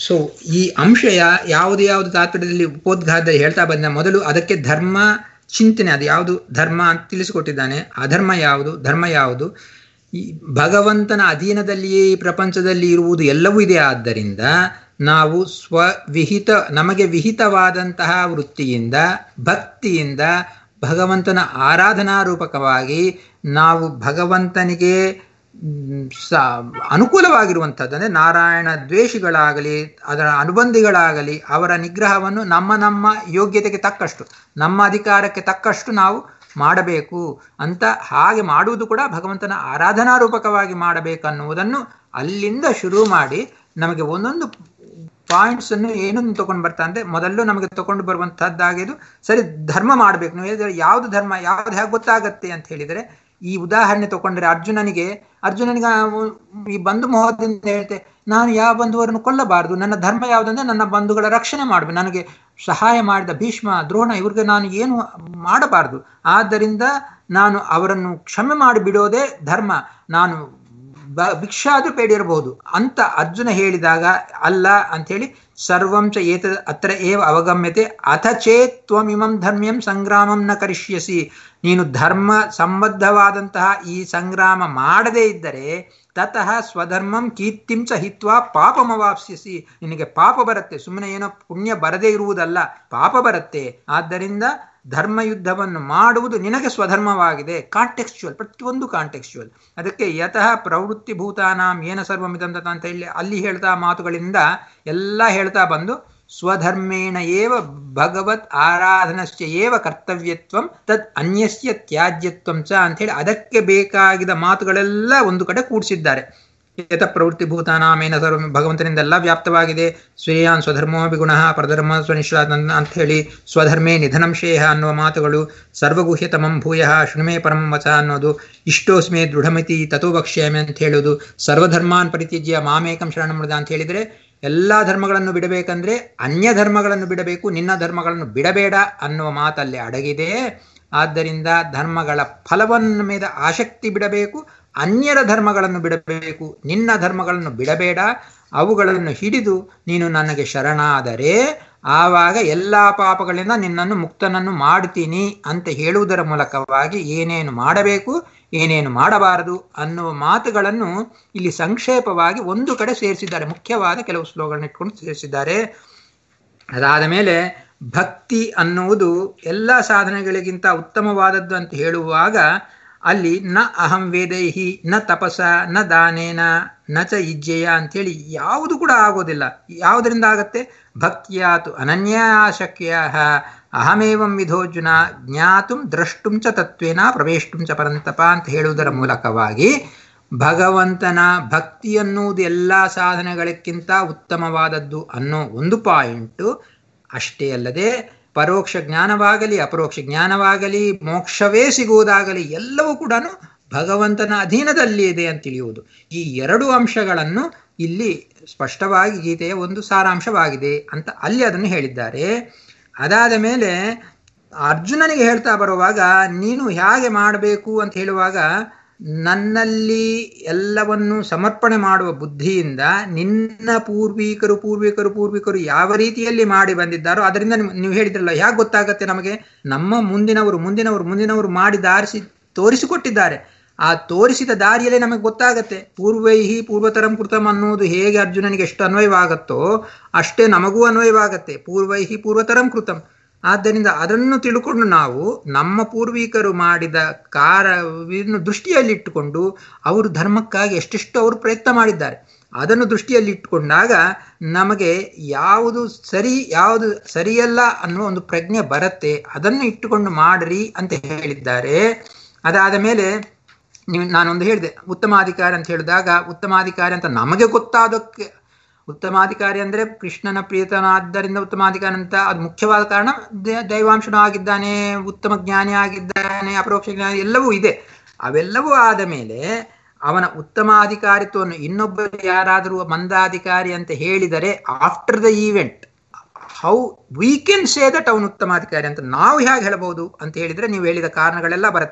so ಈ ಅಂಶ ಯಾ- ಯಾವುದು ಯಾವುದು ತಾತ್ಪರ್ಯದಲ್ಲಿ ಉಪೋದ್ಘಾತದಲ್ಲಿ ಹೇಳ್ತಾ ಬಂದ ಮೊದಲು ಅದಕ್ಕೆ ಧರ್ಮ ಚಿಂತನೆ ಅದು ಯಾವುದು ಧರ್ಮ ಅಂತ ತಿಳಿಸಿಕೊಟ್ಟಿದ್ದಾನೆ ಅಧರ್ಮ ಯಾವುದು ಧರ್ಮ ಯಾವುದು ಈ ಭಗವಂತನ ಅಧೀನದಲ್ಲಿಯೇ ಈ ಪ್ರಪಂಚದಲ್ಲಿ ಇರುವುದು ಎಲ್ಲವೂ ಇದೆ ಆದ್ದರಿಂದ ನಾವು ಸ್ವವಿಹಿತ ನಮಗೆ ವಿಹಿತವಾದಂತಹ ವೃತ್ತಿಯಿಂದ ಭಕ್ತಿಯಿಂದ ಭಗವಂತನ ಆರಾಧನಾ ರೂಪಕವಾಗಿ ನಾವು ಭಗವಂತನಿಗೆ ಮ್, ಸ ಅನುಕೂಲವಾಗಿರುವಂಥದ್ದು ಅಂದರೆ ನಾರಾಯಣ ದ್ವೇಷಿಗಳಾಗಲಿ ಅದರ ಅನುಬಂಧಿಗಳಾಗಲಿ ಅವರ ನಿಗ್ರಹವನ್ನು ನಮ್ಮ ನಮ್ಮ ಯೋಗ್ಯತೆಗೆ ತಕ್ಕಷ್ಟು ನಮ್ಮ ಅಧಿಕಾರಕ್ಕೆ ತಕ್ಕಷ್ಟು ನಾವು ಮಾಡಬೇಕು ಅಂತ ಹಾಗೆ ಮಾಡುವುದು ಕೂಡ ಭಗವಂತನ ಆರಾಧನಾ ರೂಪಕವಾಗಿ ಮಾಡಬೇಕನ್ನುವುದನ್ನು ಅಲ್ಲಿಂದ ಶುರು ಮಾಡಿ ನಮಗೆ ಒಂದೊಂದು ಪಾಯಿಂಟ್ಸ್ ಅನ್ನು ಏನನ್ನು ತಗೊಂಡು ಬರ್ತಾ ಅಂದ್ರೆ ಮೊದಲು ನಮಗೆ ತಗೊಂಡು ಬರುವಂತಹದ್ದಾಗಿದ್ದು ಸರಿ ಧರ್ಮ ಮಾಡಬೇಕು ನೀವು ಹೇಳಿದ್ರೆ ಯಾವುದು ಧರ್ಮ ಯಾವ್ದು ಹೇಗೆ ಗೊತ್ತಾಗತ್ತೆ ಅಂತ ಹೇಳಿದರೆ ಈ ಉದಾಹರಣೆ ತಗೊಂಡ್ರೆ ಅರ್ಜುನನಿಗೆ ಅರ್ಜುನನಿಗೆ ಆ- ಈ ಬಂಧು ಮೋಹದಿಂದ ಹೇಳ್ತೆ ನಾನು ಯಾವ ಬಂಧುವರನ್ನು ಕೊಲ್ಲಬಾರದು ನನ್ನ ಧರ್ಮ ಯಾವುದಂದ್ರೆ ನನ್ನ ಬಂಧುಗಳ ರಕ್ಷಣೆ ಮಾಡಬೇಕು ನನಗೆ ಸಹಾಯ ಮಾಡಿದ ಭೀಷ್ಮ ದ್ರೋಣ ಇವ್ರಿಗೆ ನಾನು ಏನು ಮಾಡಬಾರದು ಆದ್ದರಿಂದ ನಾನು ಅವರನ್ನು ಕ್ಷಮೆ ಮಾಡಿ ಬಿಡೋದೇ ಧರ್ಮ ನಾನು ಬ- ಭಿಕ್ಷಾದ್ರೂ ಬೇಡಿರಬಹುದು ಅಂತ ಅರ್ಜುನ ಹೇಳಿದಾಗ ಅಲ್ಲ ಅಂಥೇಳಿ ಸರ್ವಂಚ ಏತ ಅತ್ರ ಏವ ಅವಗಮ್ಯತೆ ಅಥ ಚೇತ್ ತ್ವಮಿಮಂ ಧರ್ಮ್ಯಂ ಸಂಗ್ರಾಮಂ ನ ಕರಿಷ್ಯಸಿ ನೀನು ಧರ್ಮ ಸಂಬದ್ಧವಾದಂತಹ ಈ ಸಂಗ್ರಾಮ ಮಾಡದೇ ಇದ್ದರೆ ತತಃ ಸ್ವಧರ್ಮಂ ಕೀರ್ತಿಂ ಚ ಹಿತ್ವಾ ಪಾಪಮವಾಪ್ಸ್ಯಸಿ ನಿನಗೆ ಪಾಪ ಬರುತ್ತೆ ಸುಮ್ಮನೆ ಏನೋ ಪುಣ್ಯ ಬರದೇ ಇರುವುದಲ್ಲ ಪಾಪ ಬರುತ್ತೆ ಆದ್ದರಿಂದ ಧರ್ಮ ಯುದ್ಧವನ್ನು ಮಾಡುವುದು ನಿನಗೆ ಸ್ವಧರ್ಮವಾಗಿದೆ ಕಾಂಟೆಕ್ಸ್ಚುವಲ್ ಪ್ರತಿಯೊಂದು ಕಾಂಟೆಕ್ಸ್ಚುವಲ್ ಅದಕ್ಕೆ ಯತಃ ಪ್ರವೃತ್ತಿ ಭೂತಾನಾಂ ಏನ ಸರ್ವಮಿದಂತ ಅಂತ ಹೇಳಿ ಅಲ್ಲಿ ಹೇಳ್ತಾ ಮಾತುಗಳಿಂದ ಎಲ್ಲ ಹೇಳ್ತಾ ಬಂದು ಸ್ವಧರ್ಮೇಣ ಏವ ಭಗವತ್ ಆರಾಧನಶ್ಚ ಏವ ಕರ್ತವ್ಯತ್ವಂ ತದ್ ಅನ್ಯಸ್ಯ ತ್ಯಾಜ್ಯತ್ವಂ ಚ ಅಂಥೇಳಿ ಅದಕ್ಕೆ ಬೇಕಾಗಿದ ಮಾತುಗಳೆಲ್ಲ ಒಂದು ಕಡೆ ಕೂಡಿಸಿದ್ದಾರೆ ಯತ ಪ್ರವೃತ್ತಿ ಭೂತಾನಾಮೇನ ಸರ್ವ ಭಗವಂತನಿಂದೆಲ್ಲ ವ್ಯಾಪ್ತವಾಗಿದೆ ಶ್ರೇಯಾನ್ ಸ್ವಧರ್ಮೋ ವಿಗುಣ ಪರಧರ್ಮ ಸ್ವನಿಶ್ವಾದ ಅಂತ ಹೇಳಿ ಸ್ವಧರ್ಮೇ ನಿಧನಂ ಶ್ರೇಯ ಅನ್ನುವ ಮಾತುಗಳು ಸರ್ವಗುಹ್ಯತಮಂ ಭೂಯ ಶೃಣುಮೇ ಪರಂ ವಚ ಅನ್ನೋದು ಇಷ್ಟೋಸ್ಮೇ ದೃಢಮಿತಿ ತಥೋ ಭಕ್ಷ್ಯಾಮಿ ಅಂತ ಹೇಳೋದು ಸರ್ವಧರ್ಮಾನ್ ಪರಿತ್ಯಜ್ಯ ಮಾಮೇಕಂ ಶರಣಮೃದ ಅಂತ ಹೇಳಿದರೆ ಎಲ್ಲಾ ಧರ್ಮಗಳನ್ನು ಬಿಡಬೇಕಂದ್ರೆ ಅನ್ಯ ಧರ್ಮಗಳನ್ನು ಬಿಡಬೇಕು ನಿನ್ನ ಧರ್ಮಗಳನ್ನು ಬಿಡಬೇಡ ಅನ್ನುವ ಮಾತಲ್ಲಿ ಅಡಗಿದೆ ಆದ್ದರಿಂದ ಧರ್ಮಗಳ ಫಲವನ್ನು ಮೇಲೆ ಆಸಕ್ತಿ ಬಿಡಬೇಕು ಅನ್ಯರ ಧರ್ಮಗಳನ್ನು ಬಿಡಬೇಕು ನಿನ್ನ ಧರ್ಮಗಳನ್ನು ಬಿಡಬೇಡ ಅವುಗಳನ್ನು ಹಿಡಿದು ನೀನು ನನಗೆ ಶರಣಾದರೆ ಆವಾಗ ಎಲ್ಲ ಪಾಪಗಳಿಂದ ನಿನ್ನನ್ನು ಮುಕ್ತನನ್ನು ಮಾಡ್ತೀನಿ ಅಂತ ಹೇಳುವುದರ ಮೂಲಕವಾಗಿ ಏನೇನು ಮಾಡಬೇಕು ಏನೇನು ಮಾಡಬಾರದು ಅನ್ನುವ ಮಾತುಗಳನ್ನು ಇಲ್ಲಿ ಸಂಕ್ಷೇಪವಾಗಿ ಒಂದು ಕಡೆ ಸೇರಿಸಿದ್ದಾರೆ ಮುಖ್ಯವಾದ ಕೆಲವು ಶ್ಲೋಕಗಳನ್ನ ಇಟ್ಕೊಂಡು ಸೇರಿಸಿದ್ದಾರೆ ಅದಾದ ಮೇಲೆ ಭಕ್ತಿ ಅನ್ನುವುದು ಎಲ್ಲ ಸಾಧನೆಗಳಿಗಿಂತ ಉತ್ತಮವಾದದ್ದು ಅಂತ ಹೇಳುವಾಗ ಅಲ್ಲಿ ನ ಅಹಂ ವೇದೈಹಿ ನ ತಪಸ ನ ದಾನೇನ ನ ಚ ಇಜ್ಜೆಯ ಅಂಥೇಳಿ ಯಾವುದು ಕೂಡ ಆಗೋದಿಲ್ಲ ಯಾವುದರಿಂದ ಆಗತ್ತೆ ಭಕ್ತಿಯಾತು ಅನನ್ಯಾಶಕ್ಯ ಅಹಮೇವಂ ವಿಧೋಜುನ ಜ್ಞಾತುಂ ದ್ರಷ್ಟುಂ ಚ ತತ್ವೇನ ಪ್ರವೇಷ್ಟುಂ ಚ ಪರಂತಪ ಅಂತ ಹೇಳುವುದರ ಮೂಲಕವಾಗಿ ಭಗವಂತನ ಭಕ್ತಿ ಅನ್ನುವುದು ಎಲ್ಲ ಸಾಧನೆಗಳಕ್ಕಿಂತ ಉತ್ತಮವಾದದ್ದು ಅನ್ನೋ ಒಂದು ಪಾಯಿಂಟು ಅಷ್ಟೇ ಅಲ್ಲದೆ ಪರೋಕ್ಷ ಜ್ಞಾನವಾಗಲಿ ಅಪರೋಕ್ಷ ಜ್ಞಾನವಾಗಲಿ ಮೋಕ್ಷವೇ ಸಿಗುವುದಾಗಲಿ ಎಲ್ಲವೂ ಕೂಡ ಭಗವಂತನ ಅಧೀನದಲ್ಲಿ ಇದೆ ಅಂತ ತಿಳಿಯುವುದು ಈ ಎರಡು ಅಂಶಗಳನ್ನು ಇಲ್ಲಿ ಸ್ಪಷ್ಟವಾಗಿ ಗೀತೆಯ ಒಂದು ಸಾರಾಂಶವಾಗಿದೆ ಅಂತ ಅಲ್ಲಿ ಅದನ್ನು ಹೇಳಿದ್ದಾರೆ ಅದಾದ ಮೇಲೆ ಅರ್ಜುನನಿಗೆ ಹೇಳ್ತಾ ಬರುವಾಗ ನೀನು ಹೇಗೆ ಮಾಡಬೇಕು ಅಂತ ಹೇಳುವಾಗ ನನ್ನಲ್ಲಿ ಎಲ್ಲವನ್ನು ಸಮರ್ಪಣೆ ಮಾಡುವ ಬುದ್ಧಿಯಿಂದ ನಿನ್ನ ಪೂರ್ವಿಕರು ಪೂರ್ವಿಕರು ಪೂರ್ವಿಕರು ಯಾವ ರೀತಿಯಲ್ಲಿ ಮಾಡಿ ಬಂದಿದ್ದಾರೋ ಅದರಿಂದ ನೀವು ಹೇಳಿದ್ರಲ್ಲ ಹೇಗೆ ಗೊತ್ತಾಗತ್ತೆ ನಮಗೆ ನಮ್ಮ ಮುಂದಿನವರು ಮುಂದಿನವರು ಮುಂದಿನವರು ಮಾಡಿ ದಾರಿಸಿ ತೋರಿಸಿಕೊಟ್ಟಿದ್ದಾರೆ ಆ ತೋರಿಸಿದ ದಾರಿಯಲ್ಲೇ ನಮಗೆ ಗೊತ್ತಾಗತ್ತೆ ಪೂರ್ವೈಹಿ ಪೂರ್ವತರಂ ಕೃತಂ ಅನ್ನುವುದು ಹೇಗೆ ಅರ್ಜುನನಿಗೆ ಎಷ್ಟು ಅನ್ವಯವಾಗತ್ತೋ ಅಷ್ಟೇ ನಮಗೂ ಅನ್ವಯವಾಗತ್ತೆ ಪೂರ್ವೈಹಿ ಪೂರ್ವತರಂ ಕೃತಂ ಆದ್ದರಿಂದ ಅದನ್ನು ತಿಳ್ಕೊಂಡು ನಾವು ನಮ್ಮ ಪೂರ್ವಿಕರು ಮಾಡಿದ ಕಾರ್ಯವನ್ನು ದೃಷ್ಟಿಯಲ್ಲಿಟ್ಟುಕೊಂಡು ಅವರು ಧರ್ಮಕ್ಕಾಗಿ ಎಷ್ಟೆಷ್ಟು ಅವರು ಪ್ರಯತ್ನ ಮಾಡಿದ್ದಾರೆ ಅದನ್ನು ದೃಷ್ಟಿಯಲ್ಲಿಟ್ಟುಕೊಂಡಾಗ ನಮಗೆ ಯಾವುದು ಸರಿ ಯಾವುದು ಸರಿಯಲ್ಲ ಅನ್ನುವ ಒಂದು ಪ್ರಜ್ಞೆ ಬರುತ್ತೆ ಅದನ್ನು ಇಟ್ಟುಕೊಂಡು ಮಾಡ್ರಿ ಅಂತ ಹೇಳಿದ್ದಾರೆ ಅದಾದ ಮೇಲೆ ನೀವು ನಾನೊಂದು ಹೇಳಿದೆ ಉತ್ತಮಾಧಿಕಾರಿ ಅಂತ ಹೇಳಿದಾಗ ಉತ್ತಮಾಧಿಕಾರಿ ಅಂತ ನಮಗೆ ಗೊತ್ತಾದಕ್ಕೆ ಉತ್ತಮಾಧಿಕಾರಿ ಅಂದ್ರೆ ಕೃಷ್ಣನ ಪ್ರಿಯತನಾದ್ದರಿಂದ ಉತ್ತಮಾಧಿಕಾರಿ ಅಂತ ಅದು ಮುಖ್ಯವಾದ ಕಾರಣ ದೈವಾಂಶನೂ ಆಗಿದ್ದಾನೆ ಉತ್ತಮ ಜ್ಞಾನಿ ಆಗಿದ್ದಾನೆ ಅಪರೋಕ್ಷ ಜ್ಞಾನಿ ಎಲ್ಲವೂ ಇದೆ ಅವೆಲ್ಲವೂ ಆದ ಮೇಲೆ ಅವನ ಉತ್ತಮಾಧಿಕಾರಿತ್ವವನ್ನು ಇನ್ನೊಬ್ಬರು ಯಾರಾದರೂ ಮಂದಾಧಿಕಾರಿ ಅಂತ ಹೇಳಿದರೆ after the event how we can say that ಅವನು ಉತ್ತಮಾಧಿಕಾರಿ ಅಂತ ನಾವು ಹೇಗೆ ಹೇಳಬಹುದು ಅಂತ ಹೇಳಿದ್ರೆ ನೀವು ಹೇಳಿದ ಕಾರಣಗಳೆಲ್ಲ ಬರುತ್ತೆ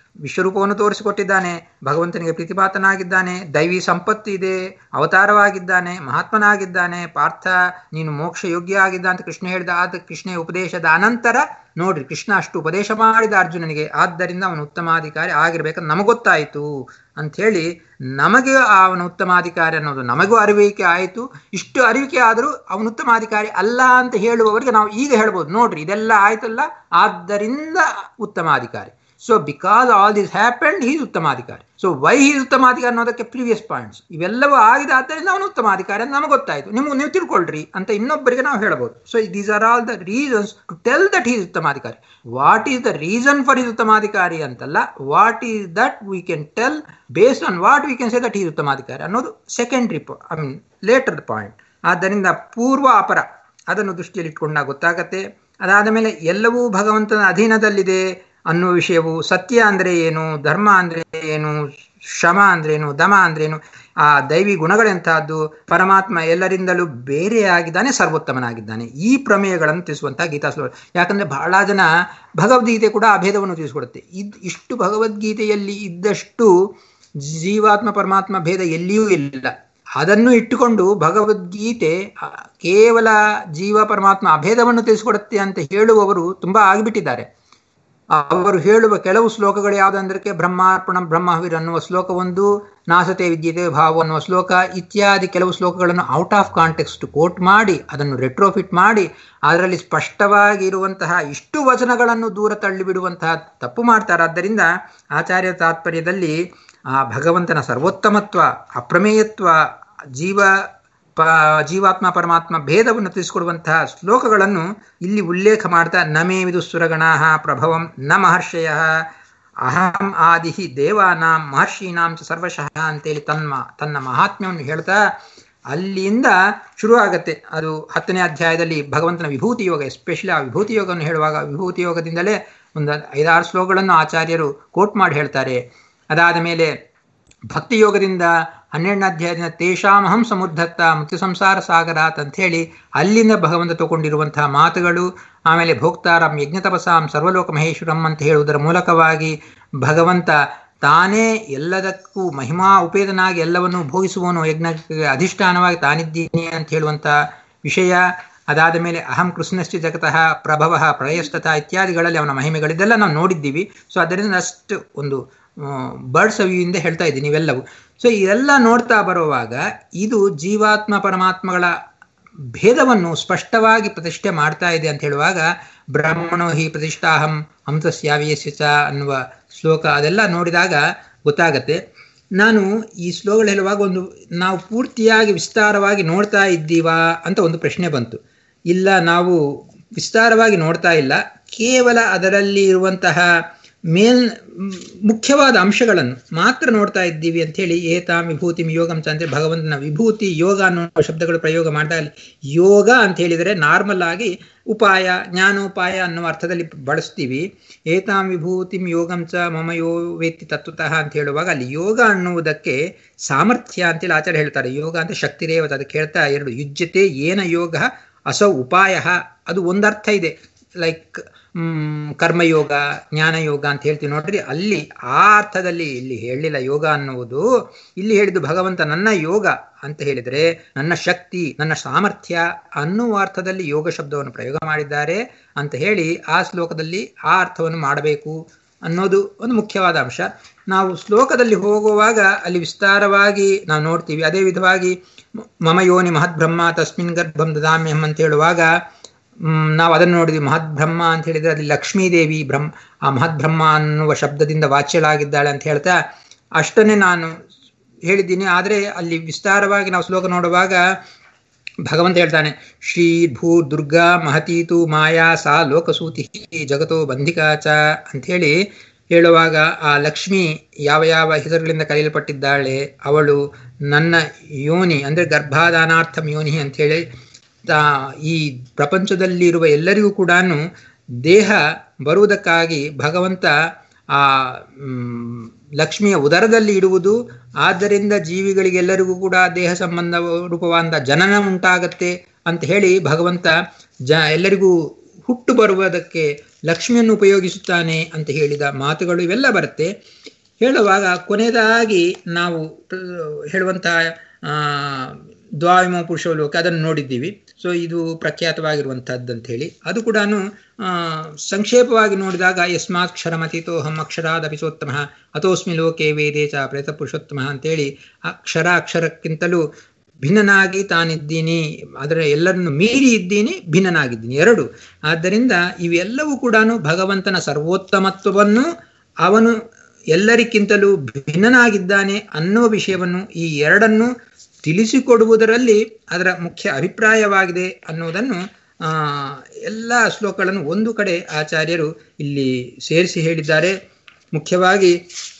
ವಿಶ್ವರೂಪವನ್ನು ತೋರಿಸಿಕೊಟ್ಟಿದ್ದಾನೆ ಭಗವಂತನಿಗೆ ಪ್ರೀತಿಪಾತನಾಗಿದ್ದಾನೆ ದೈವಿ ಸಂಪತ್ತು ಇದೆ ಅವತಾರವಾಗಿದ್ದಾನೆ ಮಹಾತ್ಮನಾಗಿದ್ದಾನೆ ಪಾರ್ಥ ನೀನು ಮೋಕ್ಷ ಯೋಗ್ಯ ಆಗಿದ್ದ ಅಂತ ಕೃಷ್ಣ ಹೇಳಿದ ಆದ ಕೃಷ್ಣ ಉಪದೇಶದ ಅನಂತರ ನೋಡ್ರಿ ಕೃಷ್ಣ ಅಷ್ಟು ಉಪದೇಶ ಮಾಡಿದ ಅರ್ಜುನನಿಗೆ ಆದ್ದರಿಂದ ಅವನು ಉತ್ತಮಾಧಿಕಾರಿ ಆಗಿರ್ಬೇಕಂತ ನಮಗೊತ್ತಾಯಿತು ಅಂಥೇಳಿ ನಮಗೆ ಅವನ ಉತ್ತಮಾಧಿಕಾರಿ ಅನ್ನೋದು ನಮಗೂ ಅರಿವಿಕೆ ಆಯಿತು ಇಷ್ಟು ಅರಿವಿಕೆ ಆದರೂ ಅವನು ಉತ್ತಮಾಧಿಕಾರಿ ಅಲ್ಲ ಅಂತ ಹೇಳುವವರಿಗೆ ನಾವು ಈಗ ಹೇಳ್ಬೋದು ನೋಡ್ರಿ ಇದೆಲ್ಲ ಆಯ್ತಲ್ಲ ಆದ್ದರಿಂದ ಉತ್ತಮಾಧಿಕಾರಿ so because all this happened he's ಉತ್ತಮಾಧಿಕಾರಿ ಸೊ ವೈ ಹೀಸ್ ಉತ್ತಮಾಧಿಕಾರಿ ಅನ್ನೋದಕ್ಕೆ ಪ್ರೀವಿಯಸ್ ಪಾಯಿಂಟ್ಸ್ ಇವೆಲ್ಲವೂ ಆಗಿದೆ ಆದ್ದರಿಂದ ಅವನು ಉತ್ತಮಾಧಿಕಾರಿ ಅಂತ ನಮಗೆ ಗೊತ್ತಾಯ್ತು ನಿಮ್ಗೆ ನೀವು ತಿಳ್ಕೊಳ್ರಿ ಅಂತ ಇನ್ನೊಬ್ಬರಿಗೆ ನಾವು ಹೇಳ್ಬೋದು so these are all the reasons to tell that he's ಉತ್ತಮಾಧಿಕಾರಿ what is the reason for is ಉತ್ತಮಾಧಿಕಾರಿ ಅಂತಲ್ಲ what is that we can tell based on what we can say that is ಉತ್ತಮಾಧಿಕಾರಿ ಅನ್ನೋದು secondary I mean later point ಆದ್ದರಿಂದ ಪೂರ್ವ ಅಪರ ಅದನ್ನು ದೃಷ್ಟಿಯಲ್ಲಿ ಇಟ್ಕೊಂಡಾಗ ಗೊತ್ತಾಗತ್ತೆ ಅದಾದ ಮೇಲೆ ಎಲ್ಲವೂ ಭಗವಂತನ ಅಧೀನದಲ್ಲಿದೆ ಅನ್ನುವ ವಿಷಯವು ಸತ್ಯ ಅಂದ್ರೆ ಏನು ಧರ್ಮ ಅಂದ್ರೆ ಏನು ಶ್ರಮ ಅಂದ್ರೇನು ದಮ ಅಂದ್ರೇನು ಆ ದೈವಿ ಗುಣಗಳೆಂತಹದ್ದು ಪರಮಾತ್ಮ ಎಲ್ಲರಿಂದಲೂ ಬೇರೆಯಾಗಿದ್ದಾನೆ ಸರ್ವೋತ್ತಮನಾಗಿದ್ದಾನೆ ಈ ಪ್ರಮೇಯಗಳನ್ನು ತಿಳಿಸುವಂತಹ ಗೀತಾ ಶ್ಲೋಕ ಯಾಕಂದ್ರೆ ಬಹಳ ಜನ ಭಗವದ್ಗೀತೆ ಕೂಡ ಅಭೇದವನ್ನು ತಿಳಿಸಿಕೊಡುತ್ತೆ ಇದ್ ಇಷ್ಟು ಭಗವದ್ಗೀತೆಯಲ್ಲಿ ಇದ್ದಷ್ಟು ಜೀವಾತ್ಮ ಪರಮಾತ್ಮ ಭೇದ ಎಲ್ಲಿಯೂ ಇಲ್ಲ ಅದನ್ನು ಇಟ್ಟುಕೊಂಡು ಭಗವದ್ಗೀತೆ ಕೇವಲ ಜೀವ ಪರಮಾತ್ಮ ಅಭೇದವನ್ನು ತಿಳಿಸಿಕೊಡುತ್ತೆ ಅಂತ ಹೇಳುವವರು ತುಂಬಾ ಆಗಿಬಿಟ್ಟಿದ್ದಾರೆ ಅವರು ಹೇಳುವ ಕೆಲವು ಶ್ಲೋಕಗಳು ಯಾವುದಂದ್ರೆ ಬ್ರಹ್ಮಾರ್ಪಣ ಬ್ರಹ್ಮವೀರ್ ಅನ್ನುವ ಶ್ಲೋಕ ಒಂದು ನಾಸತೆ ವಿದ್ಯತೆ ಭಾವ ಅನ್ನುವ ಶ್ಲೋಕ ಇತ್ಯಾದಿ ಕೆಲವು ಶ್ಲೋಕಗಳನ್ನು ಔಟ್ ಆಫ್ ಕಾಂಟೆಕ್ಸ್ಟ್ ಕೋಟ್ ಮಾಡಿ ಅದನ್ನು ರೆಟ್ರೋಫಿಟ್ ಮಾಡಿ ಅದರಲ್ಲಿ ಸ್ಪಷ್ಟವಾಗಿ ಇರುವಂತಹ ಇಷ್ಟು ವಚನಗಳನ್ನು ದೂರ ತಳ್ಳಿಬಿಡುವಂತಹ ತಪ್ಪು ಮಾಡ್ತಾರೆ ಆದ್ದರಿಂದ ಆಚಾರ್ಯ ತಾತ್ಪರ್ಯದಲ್ಲಿ ಆ ಭಗವಂತನ ಸರ್ವೋತ್ತಮತ್ವ ಅಪ್ರಮೇಯತ್ವ ಜೀವ ಪ ಜೀವಾತ್ಮ ಪರಮಾತ್ಮ ಭೇದವನ್ನು ತಿಳಿಸಿಕೊಡುವಂತಹ ಶ್ಲೋಕಗಳನ್ನು ಇಲ್ಲಿ ಉಲ್ಲೇಖ ಮಾಡ್ತಾ ನಮೇ ವಿದುಸುರಗಣಾ ಪ್ರಭವಂ ನ ಮಹರ್ಷಯ ಅಹಂ ಆದಿ ದೇವಾನಾಂ ಮಹರ್ಷೀನಾಂ ಚ ಸರ್ವಶಃ ಅಂತೇಳಿ ತನ್ನ ತನ್ನ ಮಹಾತ್ಮ್ಯವನ್ನು ಹೇಳ್ತಾ ಅಲ್ಲಿಂದ ಶುರು ಆಗತ್ತೆ ಅದು ಹತ್ತನೇ ಅಧ್ಯಾಯದಲ್ಲಿ ಭಗವಂತನ ವಿಭೂತಿ ಯೋಗ ಎಸ್ಪೆಷಲಿ ಆ ವಿಭೂತಿ ಯೋಗವನ್ನು ಹೇಳುವಾಗ ವಿಭೂತಿ ಯೋಗದಿಂದಲೇ ಒಂದು ಐದಾರು ಶ್ಲೋಕಗಳನ್ನು ಆಚಾರ್ಯರು ಕೋಟ್ ಮಾಡಿ ಹೇಳ್ತಾರೆ ಅದಾದ ಮೇಲೆ ಭಕ್ತಿ ಯೋಗದಿಂದ ಹನ್ನೆರಡನೇ ಅಧ್ಯಾಯದಿಂದ ತೇಷಾಮಹಂ ಸಮುದ್ಧತ್ತ ಮೃತ್ಯು ಸಂಸಾರ ಸಾಗರಾತ್ ಅಂತ ಹೇಳಿ ಅಲ್ಲಿಂದ ಭಗವಂತ ತಗೊಂಡಿರುವಂತಹ ಮಾತುಗಳು ಆಮೇಲೆ ಭೋಕ್ತಾರಂ ಯಜ್ಞ ತಪಸಾಂ ಸರ್ವಲೋಕ ಮಹೇಶ್ವರಂ ಅಂತ ಹೇಳುವುದರ ಮೂಲಕವಾಗಿ ಭಗವಂತ ತಾನೇ ಎಲ್ಲದಕ್ಕೂ ಮಹಿಮಾ ಉಪೇದನಾಗಿ ಎಲ್ಲವನ್ನು ಭೋಗಿಸುವನು ಯಜ್ಞಕ್ಕೆ ಅಧಿಷ್ಠಾನವಾಗಿ ತಾನಿದ್ದೀನಿ ಅಂತ ಹೇಳುವಂಥ ವಿಷಯ ಅದಾದ ಮೇಲೆ ಅಹಂ ಕೃಷ್ಣಶ್ಚ ಜಗತಃ ಪ್ರಭವ ಪ್ರಯಸ್ತತ ಇತ್ಯಾದಿಗಳಲ್ಲಿ ಅವನ ಮಹಿಮೆಗಳಿದೆಲ್ಲ ನಾವು ನೋಡಿದ್ದೀವಿ ಸೊ ಅದರಿಂದ ಅಷ್ಟು ಒಂದು ಬರ್ಡ್ಸ್ ವ್ಯೂಯಿಂದ ಹೇಳ್ತಾ ಇದ್ದೀನಿ ಇವೆಲ್ಲವೂ ಸೊ ಇದೆಲ್ಲ ನೋಡ್ತಾ ಬರುವಾಗ ಇದು ಜೀವಾತ್ಮ ಪರಮಾತ್ಮಗಳ ಭೇದವನ್ನು ಸ್ಪಷ್ಟವಾಗಿ ಪ್ರತಿಷ್ಠೆ ಮಾಡ್ತಾ ಇದೆ ಅಂತ ಹೇಳುವಾಗ ಬ್ರಹ್ಮಣೋ ಹಿ ಪ್ರತಿಷ್ಠಾಹಂ ಹಂಸಸ್ಯಾವಿಯಸ್ಯ ಚ ಅನ್ನುವ ಶ್ಲೋಕ ಅದೆಲ್ಲ ನೋಡಿದಾಗ ಗೊತ್ತಾಗತ್ತೆ ನಾನು ಈ ಶ್ಲೋಕಗಳು ಹೇಳುವಾಗ ಒಂದು ನಾವು ಪೂರ್ತಿಯಾಗಿ ವಿಸ್ತಾರವಾಗಿ ನೋಡ್ತಾ ಇದ್ದೀವಾ ಅಂತ ಒಂದು ಪ್ರಶ್ನೆ ಬಂತು ಇಲ್ಲ ನಾವು ವಿಸ್ತಾರವಾಗಿ ನೋಡ್ತಾ ಇಲ್ಲ ಕೇವಲ ಅದರಲ್ಲಿ ಇರುವಂತಹ ಮೇಲ್ ಮುಖ್ಯವಾದ ಅಂಶಗಳನ್ನು ಮಾತ್ರ ನೋಡ್ತಾ ಇದ್ದೀವಿ ಅಂತ ಹೇಳಿ ಏತಾಂ ವಿಭೂತಿ ಯೋಗಂ ಅಂತ ಭಗವಂತನ ವಿಭೂತಿ ಯೋಗ ಅನ್ನೋ ಶಬ್ದಗಳು ಪ್ರಯೋಗ ಮಾಡ್ತಾ ಅಲ್ಲಿ ಯೋಗ ಅಂತ ಹೇಳಿದರೆ ನಾರ್ಮಲ್ ಆಗಿ ಉಪಾಯ ಜ್ಞಾನೋಪಾಯ ಅನ್ನುವ ಅರ್ಥದಲ್ಲಿ ಬಳಸ್ತೀವಿ ಏತಾಂ ವಿಭೂತಿಂ ಯೋಗಂ ಚ ಮಮ ಯೋ ವೇತ್ತಿ ತತ್ವತಃ ಅಂತ ಹೇಳುವಾಗ ಅಲ್ಲಿ ಯೋಗ ಅನ್ನುವುದಕ್ಕೆ ಸಾಮರ್ಥ್ಯ ಅಂತೇಳಿ ಆಚಾರ್ಯ ಹೇಳ್ತಾರೆ ಯೋಗ ಅಂತ ಶಕ್ತಿರೇವತ ಅದಕ್ಕೆ ಹೇಳ್ತಾ ಎರಡು ಯುಜ್ಯತೆ ಏನ ಯೋಗ ಅಸೌ ಉಪಾಯ ಅದು ಒಂದರ್ಥ ಇದೆ ಲೈಕ್ ಕರ್ಮಯೋಗ ಜ್ಞಾನಯೋಗ ಅಂತ ಹೇಳ್ತೀವಿ ನೋಡ್ರಿ ಅಲ್ಲಿ ಆ ಅರ್ಥದಲ್ಲಿ ಇಲ್ಲಿ ಹೇಳಿಲ್ಲ ಯೋಗ ಅನ್ನುವುದು ಇಲ್ಲಿ ಹೇಳಿದ್ದು ಭಗವಂತ ನನ್ನ ಯೋಗ ಅಂತ ಹೇಳಿದರೆ ನನ್ನ ಶಕ್ತಿ ನನ್ನ ಸಾಮರ್ಥ್ಯ ಅನ್ನುವ ಅರ್ಥದಲ್ಲಿ ಯೋಗ ಶಬ್ದವನ್ನು ಪ್ರಯೋಗ ಮಾಡಿದ್ದಾರೆ ಅಂತ ಹೇಳಿ ಆ ಶ್ಲೋಕದಲ್ಲಿ ಆ ಅರ್ಥವನ್ನು ಮಾಡಬೇಕು ಅನ್ನೋದು ಒಂದು ಮುಖ್ಯವಾದ ಅಂಶ ನಾವು ಶ್ಲೋಕದಲ್ಲಿ ಹೋಗುವಾಗ ಅಲ್ಲಿ ವಿಸ್ತಾರವಾಗಿ ನಾವು ನೋಡ್ತೀವಿ ಅದೇ ವಿಧವಾಗಿ ಮಮ ಯೋನಿ ಮಹದ್ಬ್ರಹ್ಮ ತಸ್ಮಿನ್ ಗರ್ಭಂ ದದಾಮ್ಯಹಂ ಅಂತ ಹೇಳುವಾಗ ನಾವು ಅದನ್ನು ನೋಡಿದ್ವಿ ಮಹದ್ಬ್ರಹ್ಮ ಅಂತ ಹೇಳಿದ್ರೆ ಅಲ್ಲಿ ಲಕ್ಷ್ಮೀದೇವಿ ಬ್ರಹ್ಮ ಆ ಮಹದ್ಬ್ರಹ್ಮ ಅನ್ನುವ ಶಬ್ದದಿಂದ ವಾಚ್ಯಳಾಗಿದ್ದಾಳೆ ಅಂತ ಹೇಳ್ತಾ ಅಷ್ಟನ್ನೇ ನಾನು ಹೇಳಿದ್ದೀನಿ ಆದರೆ ಅಲ್ಲಿ ವಿಸ್ತಾರವಾಗಿ ನಾವು ಶ್ಲೋಕ ನೋಡುವಾಗ ಭಗವಂತ ಹೇಳ್ತಾನೆ ಶ್ರೀ ಭೂ ದುರ್ಗಾ ಮಹತೀತು ಮಾಯಾ ಸಾ ಲೋಕಸೂತಿ ಜಗತೋ ಬಂಧಿಕಾಚ ಅಂಥೇಳಿ ಹೇಳುವಾಗ ಆ ಲಕ್ಷ್ಮಿ ಯಾವ ಯಾವ ಹೆಸರುಗಳಿಂದ ಕರೆಯಲ್ಪಟ್ಟಿದ್ದಾಳೆ ಅವಳು ನನ್ನ ಯೋನಿ ಅಂದರೆ ಗರ್ಭಾದಾನಾರ್ಥಂ ಯೋನಿ ಅಂಥೇಳಿ ಈ ಪ್ರಪಂಚದಲ್ಲಿರುವ ಎಲ್ಲರಿಗೂ ಕೂಡ ದೇಹ ಬರುವುದಕ್ಕಾಗಿ ಭಗವಂತ ಆ ಲಕ್ಷ್ಮಿಯ ಉದರದಲ್ಲಿ ಇಡುವುದು ಆದ್ದರಿಂದ ಜೀವಿಗಳಿಗೆಲ್ಲರಿಗೂ ಕೂಡ ದೇಹ ಸಂಬಂಧ ರೂಪವಾದ ಜನನ ಉಂಟಾಗತ್ತೆ ಅಂತ ಹೇಳಿ ಭಗವಂತ ಜ ಎಲ್ಲರಿಗೂ ಹುಟ್ಟು ಬರುವುದಕ್ಕೆ ಲಕ್ಷ್ಮಿಯನ್ನು ಉಪಯೋಗಿಸುತ್ತಾನೆ ಅಂತ ಹೇಳಿದ ಮಾತುಗಳು ಇವೆಲ್ಲ ಬರುತ್ತೆ ಹೇಳುವಾಗ ಕೊನೆಯದಾಗಿ ನಾವು ಹೇಳುವಂತಹ ದ್ವಾವಿಮ ಪುರುಷಲೋಕ ಅದನ್ನು ನೋಡಿದ್ದೀವಿ ಸೊ ಇದು ಪ್ರಖ್ಯಾತವಾಗಿರುವಂಥದ್ದು ಅಂತ ಹೇಳಿ ಅದು ಕೂಡ ಸಂಕ್ಷೇಪವಾಗಿ ನೋಡಿದಾಗ ಯಸ್ಮಾತ್ ಕ್ಷರಮತಿತೋಹಂ ಅಕ್ಷರಾದ ಅಪಿಸೋತ್ತಮ ಅಥೋಸ್ಮಿ ಲೋಕೆ ವೇದೇ ಚ ಪ್ರೇತ ಪುರುಷೋತ್ತಮ ಅಂತೇಳಿ ಅಕ್ಷರ ಅಕ್ಷರಕ್ಕಿಂತಲೂ ಭಿನ್ನನಾಗಿ ತಾನಿದ್ದೀನಿ ಅದರ ಎಲ್ಲರನ್ನು ಮೀರಿ ಇದ್ದೀನಿ ಭಿನ್ನನಾಗಿದ್ದೀನಿ ಎರಡು ಆದ್ದರಿಂದ ಇವೆಲ್ಲವೂ ಕೂಡ ಭಗವಂತನ ಸರ್ವೋತ್ತಮತ್ವವನ್ನು ಅವನು ಎಲ್ಲರಿಗಿಂತಲೂ ಭಿನ್ನನಾಗಿದ್ದಾನೆ ಅನ್ನುವ ವಿಷಯವನ್ನು ಈ ಎರಡನ್ನು ತಿಳಿಸಿಕೊಡುವುದರಲ್ಲಿ ಅದರ ಮುಖ್ಯ ಅಭಿಪ್ರಾಯವಾಗಿದೆ ಅನ್ನೋದನ್ನು ಎಲ್ಲ ಶ್ಲೋಕಗಳನ್ನು ಒಂದು ಕಡೆ ಆಚಾರ್ಯರು ಇಲ್ಲಿ ಸೇರಿಸಿ ಹೇಳಿದ್ದಾರೆ ಮುಖ್ಯವಾಗಿ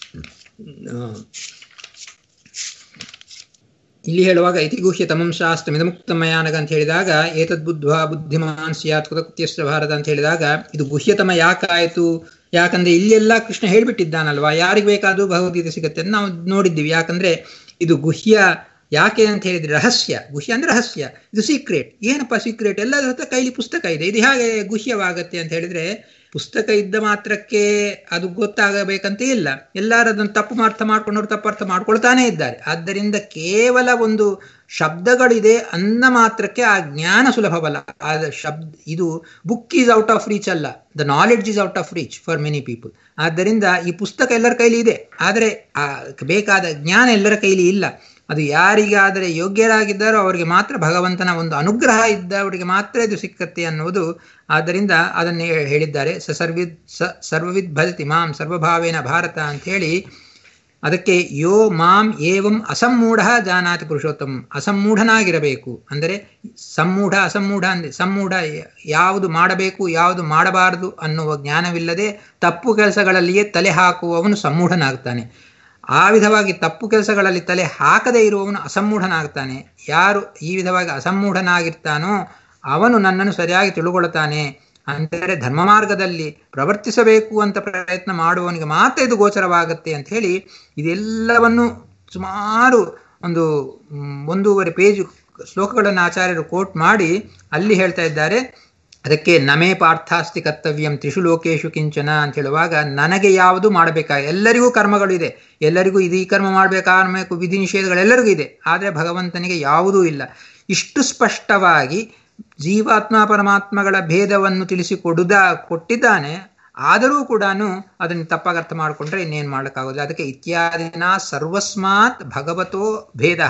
ಇಲ್ಲಿ ಹೇಳುವಾಗ ಇತಿಗುಹ್ಯ ತಮಂ ಶಾಸ್ತ್ರ ಮಿದಮುಕ್ತಮಯಾನಗ ಅಂತ ಹೇಳಿದಾಗ ಏತದ್ ಬುದ್ಧ್ವಾ ಬುದ್ಧಿಮಾನ್ ಸ್ಯಾತ್ ಕೃತಕೃತ್ಯಸ್ಥ ಭಾರತ ಅಂತ ಹೇಳಿದಾಗ ಇದು ಗುಹ್ಯತಮ ಯಾಕಾಯಿತು ಯಾಕಂದ್ರೆ ಇಲ್ಲೆಲ್ಲ ಕೃಷ್ಣ ಹೇಳ್ಬಿಟ್ಟಿದ್ದಾನಲ್ವಾ ಯಾರಿಗೆ ಬೇಕಾದ್ರೂ ಭಗವದ್ಗೀತೆ ಸಿಗುತ್ತೆ ನಾವು ನೋಡಿದ್ದೀವಿ ಯಾಕಂದ್ರೆ ಇದು ಗುಹ್ಯ ಯಾಕೆ ಅಂತ ಹೇಳಿದ್ರೆ ರಹಸ್ಯ ಗುಹ್ಯ ಅಂದ್ರೆ ರಹಸ್ಯ ಇದು ಸೀಕ್ರೆಟ್ ಏನಪ್ಪ ಸೀಕ್ರೆಟ್ ಎಲ್ಲರ ಹತ್ರ ಕೈಲಿ ಪುಸ್ತಕ ಇದೆ ಇದು ಹೇಗೆ ಗುಹ್ಯವಾಗತ್ತೆ ಅಂತ ಹೇಳಿದ್ರೆ ಪುಸ್ತಕ ಇದ್ದ ಮಾತ್ರಕ್ಕೆ ಅದು ಗೊತ್ತಾಗಬೇಕಂತ ಇಲ್ಲ ಎಲ್ಲರೂ ಅದನ್ನು ತಪ್ಪು ಅರ್ಥ ಮಾಡ್ಕೊಂಡವ್ರು ತಪ್ಪು ಅರ್ಥ ಮಾಡ್ಕೊಳ್ತಾನೆ ಇದ್ದಾರೆ ಆದ್ದರಿಂದ ಕೇವಲ ಒಂದು ಶಬ್ದಗಳಿದೆ ಅಂದ ಮಾತ್ರಕ್ಕೆ ಆ ಜ್ಞಾನ ಸುಲಭವಲ್ಲ ಆ ಶಬ್ದ ಇದು book is out of reach ಅಲ್ಲ the knowledge is out of reach for many people ಆದ್ದರಿಂದ ಈ ಪುಸ್ತಕ ಎಲ್ಲರ ಕೈಲಿ ಇದೆ ಆದರೆ ಆ ಬೇಕಾದ ಜ್ಞಾನ ಎಲ್ಲರ ಕೈಲಿ ಇಲ್ಲ ಅದು ಯಾರಿಗಾದರೆ ಯೋಗ್ಯರಾಗಿದ್ದಾರೋ ಅವರಿಗೆ ಮಾತ್ರ ಭಗವಂತನ ಒಂದು ಅನುಗ್ರಹ ಇದ್ದವರಿಗೆ ಮಾತ್ರ ಇದು ಸಿಕ್ಕತ್ತೆ ಅನ್ನುವುದು ಆದ್ದರಿಂದ ಅದನ್ನೇ ಹೇಳಿದ್ದಾರೆ ಸ ಸರ್ವಿದ್ ಸ ಸರ್ವವಿದ್ ಭಜತಿ ಮಾಂ ಸರ್ವಭಾವೇನ ಭಾರತ ಅಂತ ಹೇಳಿ ಅದಕ್ಕೆ ಯೋ ಮಾಂ ಏವಂ ಅಸಮ್ಮೂಢ ಜಾನಾತಿ ಪುರುಷೋತ್ತಮ ಅಸಮ್ಮೂಢನಾಗಿರಬೇಕು ಅಂದರೆ ಸಮ್ಮೂಢ ಅಸಮ್ಮೂಢ ಅಂದ್ರೆ ಸಮ್ಮೂಢ ಯಾವುದು ಮಾಡಬೇಕು ಯಾವುದು ಮಾಡಬಾರದು ಅನ್ನುವ ಜ್ಞಾನವಿಲ್ಲದೆ ತಪ್ಪು ಕೆಲಸಗಳಲ್ಲಿಯೇ ತಲೆ ಹಾಕುವವನು ಸಮ್ಮೂಢನಾಗ್ತಾನೆ ಆ ವಿಧವಾಗಿ ತಪ್ಪು ಕೆಲಸಗಳಲ್ಲಿ ತಲೆ ಹಾಕದೇ ಇರುವವನು ಅಸಮ್ಮೂಢನಾಗ್ತಾನೆ ಯಾರು ಈ ವಿಧವಾಗಿ ಅಸಮ್ಮೂಢನಾಗಿರ್ತಾನೋ ಅವನು ನನ್ನನ್ನು ಸರಿಯಾಗಿ ತಿಳುಕೊಳ್ತಾನೆ ಅಂದರೆ ಧರ್ಮ ಮಾರ್ಗದಲ್ಲಿ ಪ್ರವರ್ತಿಸಬೇಕು ಅಂತ ಪ್ರಯತ್ನ ಮಾಡುವವನಿಗೆ ಮಾತ್ರ ಇದು ಗೋಚರವಾಗುತ್ತೆ ಅಂತ ಹೇಳಿ ಇದೆಲ್ಲವನ್ನು ಸುಮಾರು ಒಂದು ಒಂದೂವರೆ ಪೇಜ್ ಶ್ಲೋಕಗಳನ್ನು ಆಚಾರ್ಯರು ಕೋಟ್ ಮಾಡಿ ಅಲ್ಲಿ ಹೇಳ್ತಾ ಇದ್ದಾರೆ ಅದಕ್ಕೆ ನಮೇ ಪಾರ್ಥಾಸ್ತಿ ಕರ್ತವ್ಯಂ ತ್ರಿಷು ಲೋಕೇಶು ಕಿಂಚನ ಅಂತ ಹೇಳುವಾಗ ನನಗೆ ಯಾವುದು ಮಾಡಬೇಕಾಗ ಎಲ್ಲರಿಗೂ ಕರ್ಮಗಳು ಇದೆ ಎಲ್ಲರಿಗೂ ಇದು ಈ ಕರ್ಮ ಮಾಡಬೇಕಾಗಬೇಕು ವಿಧಿ ನಿಷೇಧಗಳೆಲ್ಲರಿಗೂ ಇದೆ ಆದರೆ ಭಗವಂತನಿಗೆ ಯಾವುದೂ ಇಲ್ಲ ಇಷ್ಟು ಸ್ಪಷ್ಟವಾಗಿ ಜೀವಾತ್ಮ ಪರಮಾತ್ಮಗಳ ಭೇದವನ್ನು ತಿಳಿಸಿಕೊಡುದ ಕೊಟ್ಟಿದ್ದಾನೆ ಆದರೂ ಕೂಡ ಅದನ್ನು ತಪ್ಪಾಗಿ ಅರ್ಥ ಮಾಡಿಕೊಂಡ್ರೆ ಇನ್ನೇನು ಮಾಡೋಕ್ಕಾಗೋದಿಲ್ಲ ಅದಕ್ಕೆ ಇತ್ಯಾದಿನ ಸರ್ವಸ್ಮಾತ್ ಭಗವತೋ ಭೇದ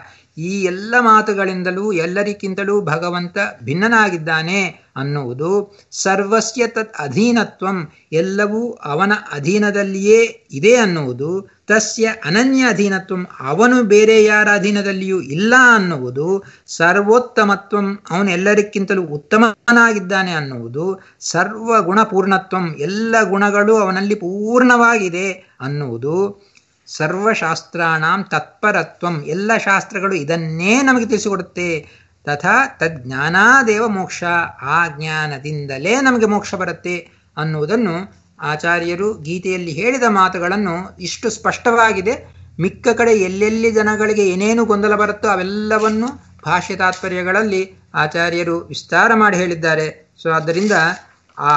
ಈ ಎಲ್ಲ ಮಾತುಗಳಿಂದಲೂ ಎಲ್ಲರಿಗಿಂತಲೂ ಭಗವಂತ ಭಿನ್ನನಾಗಿದ್ದಾನೆ ಅನ್ನುವುದು ಸರ್ವಸ್ಯ ತತ್ ಅಧೀನತ್ವಂ ಎಲ್ಲವೂ ಅವನ ಅಧೀನದಲ್ಲಿಯೇ ಇದೆ ಅನ್ನುವುದು ತಸ್ಯ ಅನನ್ಯ ಅಧೀನತ್ವಂ ಅವನು ಬೇರೆ ಯಾರ ಅಧೀನದಲ್ಲಿಯೂ ಇಲ್ಲ ಅನ್ನುವುದು ಸರ್ವೋತ್ತಮತ್ವಂ ಅವನು ಎಲ್ಲರಿಗಿಂತಲೂ ಉತ್ತಮನಾಗಿದ್ದಾನೆ ಅನ್ನುವುದು ಸರ್ವ ಗುಣಪೂರ್ಣತ್ವಂ ಎಲ್ಲ ಗುಣಗಳು ಅವನಲ್ಲಿ ಪೂರ್ಣವಾಗಿದೆ ಅನ್ನುವುದು ಸರ್ವಶಾಸ್ತ್ರಾಣಾಂ ತತ್ಪರತ್ವಂ ಎಲ್ಲ ಶಾಸ್ತ್ರಗಳು ಇದನ್ನೇ ನಮಗೆ ತಿಳಿಸಿಕೊಡುತ್ತೆ ತಥಾ ತಜ್ಞಾನಾದೇವ ಮೋಕ್ಷ ಆ ಜ್ಞಾನದಿಂದಲೇ ನಮಗೆ ಮೋಕ್ಷ ಬರುತ್ತೆ ಅನ್ನುವುದನ್ನು ಆಚಾರ್ಯರು ಗೀತೆಯಲ್ಲಿ ಹೇಳಿದ ಮಾತುಗಳನ್ನು ಇಷ್ಟು ಸ್ಪಷ್ಟವಾಗಿದೆ ಮಿಕ್ಕ ಕಡೆ ಎಲ್ಲೆಲ್ಲಿ ಜನಗಳಿಗೆ ಏನೇನು ಗೊಂದಲ ಬರುತ್ತೋ ಅವೆಲ್ಲವನ್ನು ಭಾಷ್ಯ ತಾತ್ಪರ್ಯಗಳಲ್ಲಿ ಆಚಾರ್ಯರು ವಿಸ್ತಾರ ಮಾಡಿ ಹೇಳಿದ್ದಾರೆ ಸೊ ಆದ್ದರಿಂದ ಆ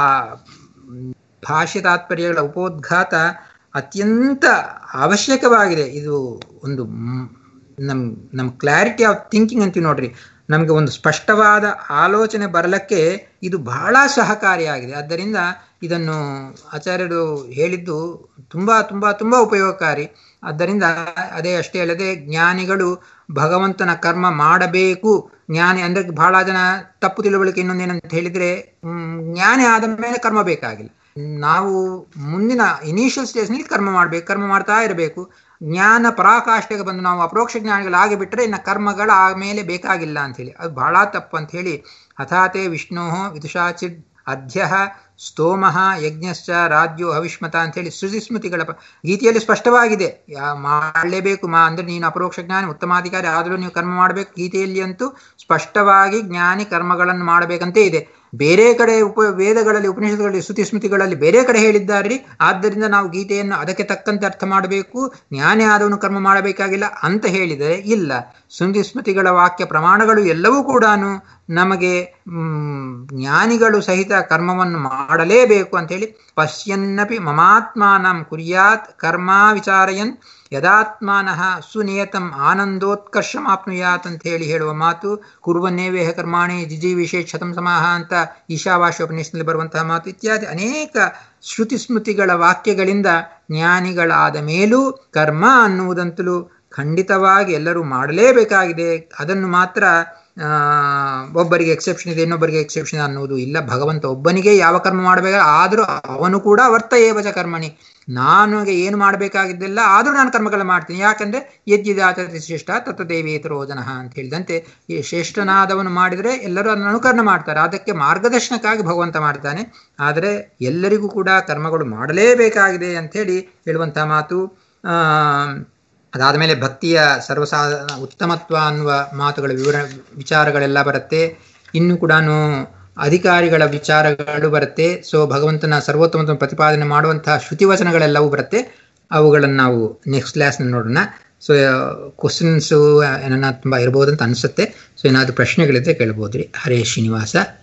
ಭಾಷ್ಯ ತಾತ್ಪರ್ಯಗಳ ಉಪೋದ್ಘಾತ ಅತ್ಯಂತ ಅವಶ್ಯಕವಾಗಿದೆ ಇದು ಒಂದು ನಮ್ ನಮ್ಮ ಕ್ಲಾರಿಟಿ ಆಫ್ ಥಿಂಕಿಂಗ್ ಅಂತೀವಿ ನೋಡ್ರಿ ನಮಗೆ ಒಂದು ಸ್ಪಷ್ಟವಾದ ಆಲೋಚನೆ ಬರಲಿಕ್ಕೆ ಇದು ಬಹಳ ಸಹಕಾರಿಯಾಗಿದೆ ಆದ್ದರಿಂದ ಇದನ್ನು ಆಚಾರ್ಯರು ಹೇಳಿದ್ದು ತುಂಬ ತುಂಬ ತುಂಬ ಉಪಯೋಗಕಾರಿ ಆದ್ದರಿಂದ ಅದೇ ಅಷ್ಟೇ ಅಲ್ಲದೆ ಜ್ಞಾನಿಗಳು ಭಗವಂತನ ಕರ್ಮ ಮಾಡಬೇಕು ಜ್ಞಾನಿ ಅಂದ್ರೆ ಬಹಳ ಜನ ತಪ್ಪು ತಿಳುವಳಿಕೆ ಇನ್ನೊಂದೇನಂತ ಹೇಳಿದ್ರೆ ಜ್ಞಾನಿ ಆದ ಮೇಲೆ ಕರ್ಮ ಬೇಕಾಗಿಲ್ಲ ನಾವು ಮುಂದಿನ ಇನಿಷಿಯಲ್ ಸ್ಟೇಜ್ನಲ್ಲಿ ಕರ್ಮ ಮಾಡಬೇಕು ಕರ್ಮ ಮಾಡ್ತಾ ಇರಬೇಕು ಜ್ಞಾನ ಪರಾಕಾಷ್ಠೆಗೆ ಬಂದು ನಾವು ಅಪರೋಕ್ಷ ಜ್ಞಾನಿಗಳಾಗಿ ಬಿಟ್ಟರೆ ಇನ್ನು ಕರ್ಮಗಳ ಆಮೇಲೆ ಬೇಕಾಗಿಲ್ಲ ಅಂತ ಹೇಳಿ ಅದು ಬಹಳ ತಪ್ಪು ಅಂತ ಹೇಳಿ ಹಠಾತೆ ವಿಷ್ಣು ವಿದುಷಾಚಿಡ್ ಅಧ್ಯ ಸ್ತೋಮ ಯಜ್ಞಶ್ಚ ರಾಜ್ಯೋ ಹವಿಷ್ಮತ ಅಂತ ಹೇಳಿ ಶ್ರುತಿ ಸ್ಮೃತಿಗಳ ಗೀತೆಯಲ್ಲಿ ಸ್ಪಷ್ಟವಾಗಿದೆ ಮಾಡಲೇಬೇಕು ಮಾ ಅಂದ್ರೆ ನೀನು ಅಪರೋಕ್ಷ ಜ್ಞಾನಿ ಉತ್ತಮಾಧಿಕಾರಿ ಆದರೂ ನೀವು ಕರ್ಮ ಮಾಡಬೇಕು ಗೀತೆಯಲ್ಲಿ ಅಂತೂ ಸ್ಪಷ್ಟವಾಗಿ ಜ್ಞಾನಿ ಕರ್ಮಗಳನ್ನು ಮಾಡಬೇಕಂತೇ ಇದೆ ಬೇರೆ ಕಡೆ ಉಪ ವೇದಗಳಲ್ಲಿ ಉಪನಿಷತ್ಗಳಲ್ಲಿ ಶ್ರುತಿ ಸ್ಮೃತಿಗಳಲ್ಲಿ ಬೇರೆ ಕಡೆ ಹೇಳಿದ್ದಾರೆ ಆದ್ದರಿಂದ ನಾವು ಗೀತೆಯನ್ನು ಅದಕ್ಕೆ ತಕ್ಕಂತೆ ಅರ್ಥ ಮಾಡಬೇಕು ಜ್ಞಾನಿ ಆದವನು ಕರ್ಮ ಮಾಡಬೇಕಾಗಿಲ್ಲ ಅಂತ ಹೇಳಿದರೆ ಇಲ್ಲ ಸ್ಮೃತಿ ಸ್ಮೃತಿಗಳ ವಾಕ್ಯ ಪ್ರಮಾಣಗಳು ಎಲ್ಲವೂ ಕೂಡ ನಮಗೆ ಜ್ಞಾನಿಗಳು ಸಹಿತ ಕರ್ಮವನ್ನು ಮಾಡಲೇಬೇಕು ಅಂತ ಹೇಳಿ ಪಶ್ಯನ್ನಪಿ ಮಮಾತ್ಮಾನಂ ಕುರ್ಯಾತ್ ಕರ್ಮ ವಿಚಾರಯನ್ ಯದಾತ್ಮಾನಃ ಸುನಿಯತಂ ಆನಂದೋತ್ಕರ್ಷಮಾಪ್ನುಯಾತ್ ಅಂತ ಹೇಳಿ ಹೇಳುವ ಮಾತು ಕುರುವನ್ನೇವೇಹ ಕರ್ಮಾಣಿ ಜಿಜಿ ವಿಶೇಷ ಶತಂ ಸಮಾಹ ಅಂತ ಈಶಾವಾಶ್ಯೋಪನಿಷತ್ನಲ್ಲಿ ಬರುವಂತಹ ಮಾತು ಇತ್ಯಾದಿ ಅನೇಕ ಶ್ರುತಿ ಸ್ಮೃತಿಗಳ ವಾಕ್ಯಗಳಿಂದ ಜ್ಞಾನಿಗಳಾದ ಮೇಲೂ ಕರ್ಮ ಅನ್ನುವುದಂತಲೂ ಖಂಡಿತವಾಗಿ ಎಲ್ಲರೂ ಮಾಡಲೇಬೇಕಾಗಿದೆ ಅದನ್ನು ಮಾತ್ರ ಒಬ್ಬರಿಗೆ ಎಕ್ಸೆಪ್ಷನ್ ಇದೆ ಇನ್ನೊಬ್ಬರಿಗೆ ಎಕ್ಸೆಪ್ಷನ್ ಅನ್ನುವುದು ಇಲ್ಲ ಭಗವಂತ ಒಬ್ಬನಿಗೆ ಯಾವ ಕರ್ಮ ಮಾಡಬೇಕು ಆದರೂ ಅವನು ಕೂಡ ವರ್ತ ಏವಚ ಕರ್ಮಣಿ ನನಗೆ ಏನು ಮಾಡಬೇಕಾಗಿದ್ದಿಲ್ಲ ಆದರೂ ನಾನು ಕರ್ಮಗಳ ಮಾಡ್ತೀನಿ ಯಾಕಂದ್ರೆ ಯಜ್ಜಿದಾಚರತಿ ಶ್ರೇಷ್ಠ ತತ್ತದೇವೇತರೋ ಜನಃ ಅಂತ ಹೇಳಿದಂತೆ ಈ ಶ್ರೇಷ್ಠನಾದವನು ಮಾಡಿದರೆ ಎಲ್ಲರೂ ಅದನ್ನು ಅನುಕರಣೆ ಮಾಡ್ತಾರೆ ಅದಕ್ಕೆ ಮಾರ್ಗದರ್ಶನಕ್ಕಾಗಿ ಭಗವಂತ ಮಾಡ್ತಾನೆ ಆದರೆ ಎಲ್ಲರಿಗೂ ಕೂಡ ಕರ್ಮಗಳು ಮಾಡಲೇಬೇಕಾಗಿದೆ ಅಂಥೇಳಿ ಹೇಳುವಂತಹ ಮಾತು ಅದಾದ ಮೇಲೆ ಭಕ್ತಿಯ ಸರ್ವಸಾಧಾರಣ ಉತ್ತಮತ್ವ ಅನ್ನುವ ಮಾತುಗಳ ವಿವರ ವಿಚಾರಗಳೆಲ್ಲ ಬರುತ್ತೆ ಇನ್ನು ಕೂಡ ಅಧಿಕಾರಿಗಳ ವಿಚಾರಗಳು ಬರುತ್ತೆ ಸೊ ಭಗವಂತನ ಸರ್ವೋತ್ತಮ ಪ್ರತಿಪಾದನೆ ಮಾಡುವಂತಹ ಶ್ರುತಿವಚನಗಳೆಲ್ಲವೂ ಬರುತ್ತೆ ಅವುಗಳನ್ನು ನಾವು ನೆಕ್ಸ್ಟ್ ಕ್ಲಾಸ್ನಲ್ಲಿ ನೋಡೋಣ ಸೊ ಕ್ವಶನ್ಸು ಏನಾರ ತುಂಬ ಇರ್ಬೋದು ಅಂತ ಅನಿಸುತ್ತೆ ಸೊ ಏನಾದರೂ ಪ್ರಶ್ನೆಗಳಿದ್ರೆ ಕೇಳ್ಬೋದು ರೀ ಹರೇ ಶ್ರೀನಿವಾಸ